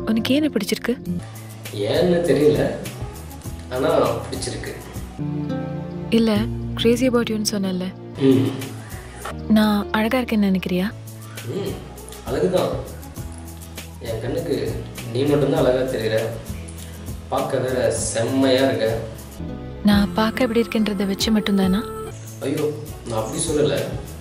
உனக்கு ஏன் பிடிச்சிருக்கு ஏன்னு தெரியல ஆனால் பிடிச்சிருக்கு இல்ல கிரேசி அபவுட் யூன்னு சொன்னேன்ல ம் நான் அழகா இருக்கேன்னு நினைக்கிறியா ம் அழகுதான் என் கண்ணுக்கு நீ மட்டும்தான் அழகாக தெரியுற பார்க்க வேற செம்மையாக இருக்க நான் பார்க்க எப்படி இருக்கேன்றதை வச்சு மட்டும்தானா ஐயோ நான் அப்படி சொல்லலை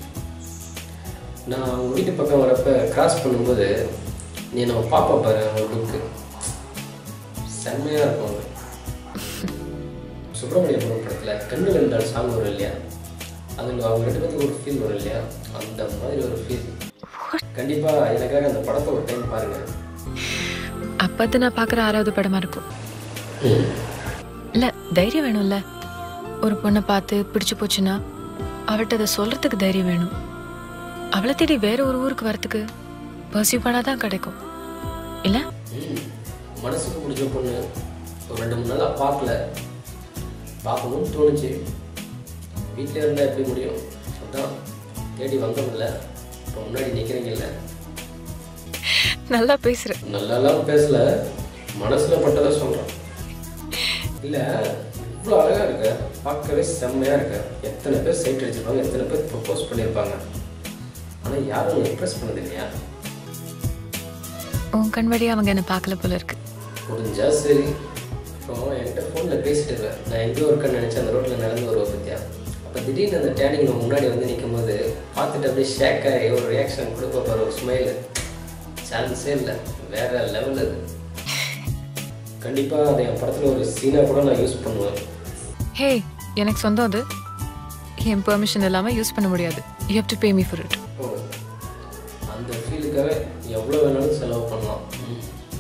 நான் உங்கள் வீட்டு பக்கம் வரப்ப கிராஸ் பண்ணும்போது நீ நம்ம பாப்பா பாரு அவங்க லுக்கு செம்மையாக இருக்கும் அது சுப்பிரமணிய படம் படத்தில் கண்ணு ரெண்டால் சாங் வரும் இல்லையா அதில் அவங்க ரெண்டு பேத்துக்கு ஒரு ஃபீல் வரும் இல்லையா அந்த மாதிரி ஒரு ஃபீல் கண்டிப்பாக எனக்காக அந்த படத்தை ஒரு டைம் பாருங்கள் அப்பத்து நான் பார்க்குற ஆறாவது படமா இருக்கும் இல்ல தைரியம் வேணும்ல ஒரு பொண்ணை பார்த்து பிடிச்சு போச்சுன்னா அவள்கிட்ட அதை சொல்றதுக்கு தைரியம் வேணும் அவளை தேடி வேற ஒரு ஊருக்கு வரத்துக்கு பர்சியூ பண்ணாதான் கிடைக்கும் இல்ல ம் மனசுக்கு பிடிச்ச பொண்ணு ஒரு ரெண்டு மூணு நாளாக பார்க்கல பார்க்கணும்னு தோணுச்சு வீட்டில் இருந்தால் எப்படி முடியும் அதான் தேடி வந்தோம்ல இப்போ முன்னாடி நிற்கிறீங்கல்ல நல்லா பேசுற நல்லாலாம் பேசல மனசில் பட்டதை சொல்கிறேன் இல்லை இவ்வளோ அழகாக இருக்க பார்க்கவே செம்மையாக இருக்க எத்தனை பேர் சைட் அடிச்சிருப்பாங்க எத்தனை பேர் ப்ரப்போஸ் பண்ணியிருப்பாங்க ஆனால் யாரும் இம்ப்ரெஸ் பண்ணது இல்லையா உன் கண் வழியா அவங்க என்ன பார்க்கல போல இருக்கு முடிஞ்சா சரி அப்புறம் என்கிட்ட ஃபோனில் பேசிட்டு இருக்கேன் நான் எங்கேயோ இருக்கேன்னு நினச்சி அந்த ரோட்டில் நடந்து வருவோம் பத்தியா அப்போ திடீர்னு அந்த டேனிங் முன்னாடி வந்து நிற்கும் போது பார்த்துட்டு அப்படியே ஷேக் ஆகி ஒரு ரியாக்ஷன் கொடுக்க போகிற ஒரு ஸ்மைலு சான்ஸே இல்லை வேற லெவல் அது கண்டிப்பாக அதை என் படத்தில் ஒரு சீனாக கூட நான் யூஸ் பண்ணுவேன் ஹே எனக்கு சொந்தம் அது என் பெர்மிஷன் இல்லாம யூஸ் பண்ண முடியாது you have to pay me for it oh அந்த ஃபீலுக்காக எவ்வளோ வேணாலும் செலவு பண்ணலாம் ம்.